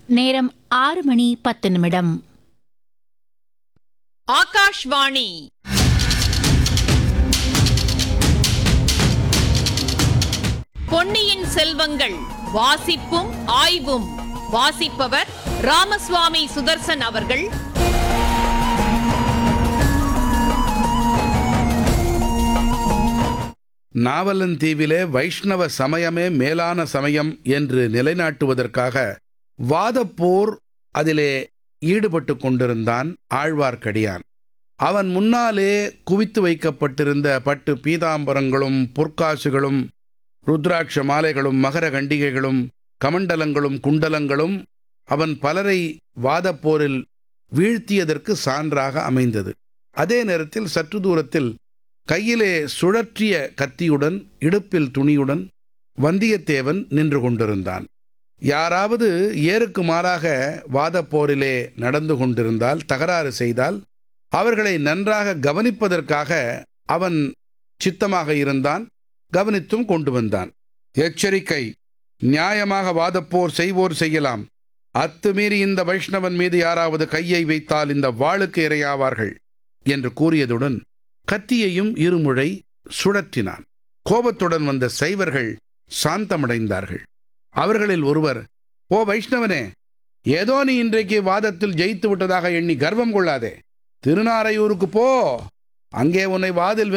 நேரம் ஆறு மணி பத்து நிமிடம் ஆகாஷ்வாணி பொன்னியின் செல்வங்கள் வாசிப்பும் ஆய்வும் வாசிப்பவர் ராமசுவாமி சுதர்சன் அவர்கள் நாவலந்தீவிலே வைஷ்ணவ சமயமே மேலான சமயம் என்று நிலைநாட்டுவதற்காக வாதப்போர் அதிலே ஈடுபட்டு கொண்டிருந்தான் ஆழ்வார்க்கடியான் அவன் முன்னாலே குவித்து வைக்கப்பட்டிருந்த பட்டு பீதாம்பரங்களும் பொற்காசுகளும் ருத்ராட்ச மாலைகளும் மகர கண்டிகைகளும் கமண்டலங்களும் குண்டலங்களும் அவன் பலரை வாதப்போரில் வீழ்த்தியதற்கு சான்றாக அமைந்தது அதே நேரத்தில் சற்று தூரத்தில் கையிலே சுழற்றிய கத்தியுடன் இடுப்பில் துணியுடன் வந்தியத்தேவன் நின்று கொண்டிருந்தான் யாராவது ஏருக்கு மாறாக வாதப்போரிலே நடந்து கொண்டிருந்தால் தகராறு செய்தால் அவர்களை நன்றாக கவனிப்பதற்காக அவன் சித்தமாக இருந்தான் கவனித்தும் கொண்டு வந்தான் எச்சரிக்கை நியாயமாக வாதப்போர் செய்வோர் செய்யலாம் அத்துமீறி இந்த வைஷ்ணவன் மீது யாராவது கையை வைத்தால் இந்த வாளுக்கு இரையாவார்கள் என்று கூறியதுடன் கத்தியையும் இருமுறை சுழற்றினான் கோபத்துடன் வந்த சைவர்கள் சாந்தமடைந்தார்கள் அவர்களில் ஒருவர் ஓ வைஷ்ணவனே ஏதோ நீ இன்றைக்கு வாதத்தில் ஜெயித்து விட்டதாக எண்ணி கர்வம் கொள்ளாதே திருநாரையூருக்கு போ அங்கே உன்னை வாதில்